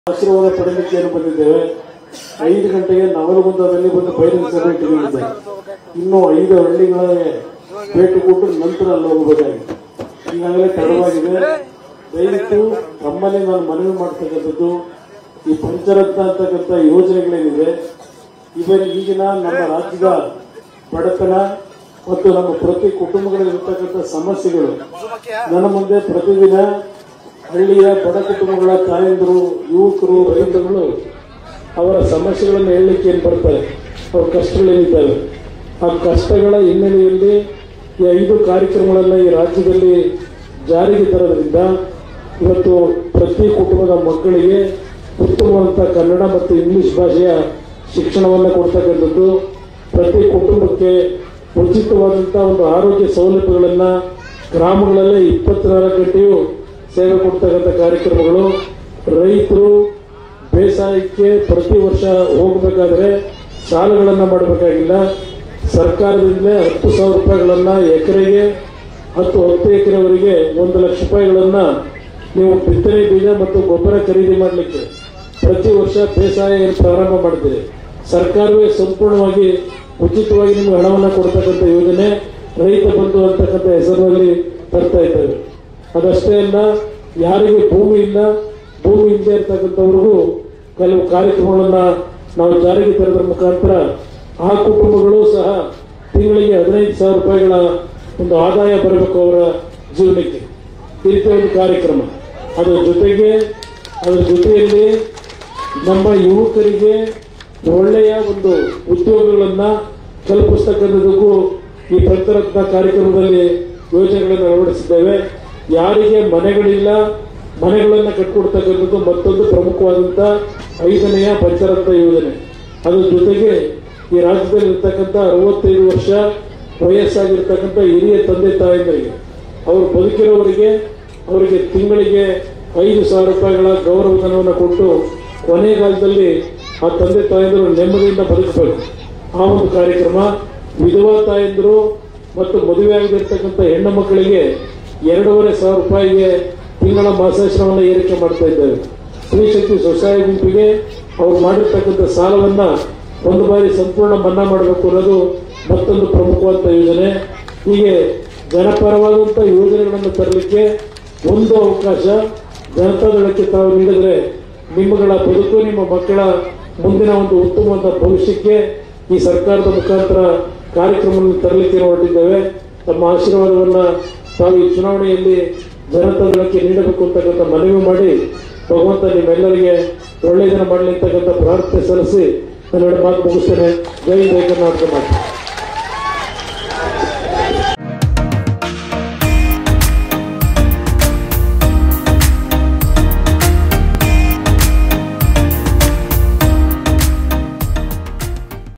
ಆಶೀರ್ವಾದ ಪಡೆಯಲಿಕ್ಕೆ ಏನು ಬಂದಿದ್ದೇವೆ ಐದು ಗಂಟೆಗೆ ನವಲಗುಂದದಲ್ಲಿ ಬಂದು ಬಹಿರಂಗ ಸಭೆ ಇಟ್ಟುಕೊಂಡಿದ್ದೇವೆ ಇನ್ನು ಐದು ಹಳ್ಳಿಗಳಿಗೆ ಭೇಟಿ ಕೊಟ್ಟು ನಂತರ ಅಲ್ಲಿ ಹೋಗಬೇಕಾಗಿದೆ ಈಗಾಗಲೇ ತಡವಾಗಿದೆ ದಯವಿಟ್ಟು ತಮ್ಮಲ್ಲಿ ನಾನು ಮನವಿ ಮಾಡ್ತಕ್ಕಂಥದ್ದು ಈ ಪಂಚರತ್ನ ಅಂತಕ್ಕಂಥ ಯೋಜನೆಗಳೇನಿದೆ ಇವರ ಈಗಿನ ನಮ್ಮ ರಾಜ್ಯದ ಬಡತನ ಮತ್ತು ನಮ್ಮ ಪ್ರತಿ ಕುಟುಂಬಗಳಲ್ಲಿರ್ತಕ್ಕಂಥ ಸಮಸ್ಯೆಗಳು ನನ್ನ ಮುಂದೆ ಪ್ರತಿದಿನ ಹಳ್ಳಿಯ ಬಡ ಕುಟುಂಬಗಳ ತಾಯಂದಿರು ಯುವಕರು ರೈತರುಗಳು ಅವರ ಸಮಸ್ಯೆಗಳನ್ನು ಹೇಳಲಿಕ್ಕೆ ಏನು ಬರ್ತಾರೆ ಅವ್ರ ಕಷ್ಟಗಳೇನಿದ್ದಾವೆ ಆ ಕಷ್ಟಗಳ ಹಿನ್ನೆಲೆಯಲ್ಲಿ ಈ ಐದು ಕಾರ್ಯಕ್ರಮಗಳನ್ನು ಈ ರಾಜ್ಯದಲ್ಲಿ ಜಾರಿಗೆ ತರೋದ್ರಿಂದ ಇವತ್ತು ಪ್ರತಿ ಕುಟುಂಬದ ಮಕ್ಕಳಿಗೆ ಉತ್ತಮವಾದಂಥ ಕನ್ನಡ ಮತ್ತು ಇಂಗ್ಲಿಷ್ ಭಾಷೆಯ ಶಿಕ್ಷಣವನ್ನು ಕೊಡ್ತಕ್ಕಂಥದ್ದು ಪ್ರತಿ ಕುಟುಂಬಕ್ಕೆ ಉಚಿತವಾದಂಥ ಒಂದು ಆರೋಗ್ಯ ಸೌಲಭ್ಯಗಳನ್ನು ಗ್ರಾಮಗಳಲ್ಲೇ ಇಪ್ಪತ್ನಾಲ್ಕು ಗಂಟೆಯೂ ಸೇವೆ ಕೊಡ್ತಕ್ಕಂಥ ಕಾರ್ಯಕ್ರಮಗಳು ರೈತರು ಬೇಸಾಯಕ್ಕೆ ಪ್ರತಿ ವರ್ಷ ಹೋಗಬೇಕಾದ್ರೆ ಸಾಲಗಳನ್ನು ಮಾಡಬೇಕಾಗಿಲ್ಲ ಸರ್ಕಾರದಿಂದಲೇ ಹತ್ತು ಸಾವಿರ ರೂಪಾಯಿಗಳನ್ನು ಎಕರೆಗೆ ಹತ್ತು ಹತ್ತು ಎಕರೆವರೆಗೆ ಒಂದು ಲಕ್ಷ ರೂಪಾಯಿಗಳನ್ನು ನೀವು ಬಿತ್ತನೆ ಬೀಜ ಮತ್ತು ಗೊಬ್ಬರ ಖರೀದಿ ಮಾಡಲಿಕ್ಕೆ ಪ್ರತಿ ವರ್ಷ ಬೇಸಾಯ ಏನು ಪ್ರಾರಂಭ ಮಾಡ್ತೀರಿ ಸರ್ಕಾರವೇ ಸಂಪೂರ್ಣವಾಗಿ ಉಚಿತವಾಗಿ ನಿಮಗೆ ಹಣವನ್ನು ಕೊಡ್ತಕ್ಕಂಥ ಯೋಜನೆ ರೈತ ಬಂಧು ಅಂತಕ್ಕಂಥ ಹೆಸರಿನಲ್ಲಿ ತರ್ತಾ ಇದ್ದೇವೆ ಅದಷ್ಟೇ ಅಲ್ಲ ಯಾರಿಗೆ ಭೂಮಿ ಇಲ್ಲ ಭೂಮಿ ಇಲ್ಲದೆ ಇರ್ತಕ್ಕಂಥವ್ರಿಗೂ ಕೆಲವು ಕಾರ್ಯಕ್ರಮಗಳನ್ನ ನಾವು ಜಾರಿಗೆ ತರೋದ್ರ ಮುಖಾಂತರ ಆ ಕುಟುಂಬಗಳು ಸಹ ತಿಂಗಳಿಗೆ ಹದಿನೈದು ಸಾವಿರ ರೂಪಾಯಿಗಳ ಒಂದು ಆದಾಯ ಬರಬೇಕು ಅವರ ಜೀವನಕ್ಕೆ ಈ ರೀತಿಯ ಒಂದು ಕಾರ್ಯಕ್ರಮ ಅದರ ಜೊತೆಗೆ ಅದರ ಜೊತೆಯಲ್ಲಿ ನಮ್ಮ ಯುವಕರಿಗೆ ಒಳ್ಳೆಯ ಒಂದು ಉದ್ಯೋಗಗಳನ್ನ ಕಲ್ಪಿಸ್ತಕ್ಕಂಥದ್ದಕ್ಕೂ ಈ ಪಂಚರತ್ನ ಕಾರ್ಯಕ್ರಮದಲ್ಲಿ ಯೋಜನೆಗಳನ್ನು ಅಳವಡಿಸಿದ್ದೇವೆ ಯಾರಿಗೆ ಮನೆಗಳಿಲ್ಲ ಮನೆಗಳನ್ನು ಕಟ್ಕೊಡ್ತಕ್ಕಂಥದ್ದು ಮತ್ತೊಂದು ಪ್ರಮುಖವಾದಂಥ ಐದನೆಯ ಪಂಚರತ್ನ ಯೋಜನೆ ಅದ್ರ ಜೊತೆಗೆ ಈ ರಾಜ್ಯದಲ್ಲಿ ಇರ್ತಕ್ಕಂಥ ಅರವತ್ತೈದು ವರ್ಷ ವಯಸ್ಸಾಗಿರ್ತಕ್ಕಂಥ ಹಿರಿಯ ತಂದೆ ತಾಯಂದರಿಗೆ ಅವರು ಬದುಕಿರೋವರಿಗೆ ಅವರಿಗೆ ತಿಂಗಳಿಗೆ ಐದು ಸಾವಿರ ರೂಪಾಯಿಗಳ ಗೌರವಧನವನ್ನು ಕೊಟ್ಟು ಕೊನೆಗಾಲದಲ್ಲಿ ಆ ತಂದೆ ತಾಯಂದಿರು ನೆಮ್ಮದಿಯಿಂದ ಬದುಕಬೇಕು ಆ ಒಂದು ಕಾರ್ಯಕ್ರಮ ವಿಧವಾ ತಾಯಂದಿರು ಮತ್ತು ಮದುವೆ ಆಗದಿರ್ತಕ್ಕಂಥ ಹೆಣ್ಣು ಮಕ್ಕಳಿಗೆ ಎರಡೂವರೆ ಸಾವಿರ ರೂಪಾಯಿಗೆ ತಿಂಗಳ ಮಾಸಾಶ್ರಮವನ್ನು ಏರಿಕೆ ಮಾಡ್ತಾ ಇದ್ದೇವೆ ಸ್ತ್ರೀಶಕ್ತಿ ಸ್ವಸಹಾಯ ಗುಂಪಿಗೆ ಅವರು ಮಾಡಿರ್ತಕ್ಕಂಥ ಸಾಲವನ್ನ ಒಂದು ಬಾರಿ ಸಂಪೂರ್ಣ ಮನ್ನಾ ಮಾಡಬೇಕು ಅನ್ನೋದು ಮತ್ತೊಂದು ಪ್ರಮುಖವಾದ ಯೋಜನೆ ಹೀಗೆ ಜನಪರವಾದಂಥ ಯೋಜನೆಗಳನ್ನು ತರಲಿಕ್ಕೆ ಒಂದು ಅವಕಾಶ ಜನತಾದಳಕ್ಕೆ ತಾವು ನೀಡಿದರೆ ನಿಮ್ಮಗಳ ಬದುಕು ನಿಮ್ಮ ಮಕ್ಕಳ ಮುಂದಿನ ಒಂದು ಉತ್ತಮವಾದ ಭವಿಷ್ಯಕ್ಕೆ ಈ ಸರ್ಕಾರದ ಮುಖಾಂತರ ಕಾರ್ಯಕ್ರಮವನ್ನು ತರಲಿಕ್ಕೆ ಹೊರಟಿದ್ದೇವೆ ತಮ್ಮ ಆಶೀರ್ವಾದವನ್ನ ತಾವು ಈ ಚುನಾವಣೆಯಲ್ಲಿ ಜನತಾದಳಕ್ಕೆ ನೀಡಬೇಕು ಅಂತಕ್ಕಂಥ ಮನವಿ ಮಾಡಿ ಭಗವಂತ ನಿಮ್ಮೆಲ್ಲರಿಗೆ ಒಳ್ಳೆಯದನ್ನು ಮಾಡಲಿ ಅಂತಕ್ಕಂಥ ಪ್ರಾರ್ಥನೆ ಸಲ್ಲಿಸಿ ನನ್ನ ಮಾತು ಮುಗಿಸ್ತೇನೆ ಜೈ ಜೈ ಕರ್ನಾಟಕ ಮಾತು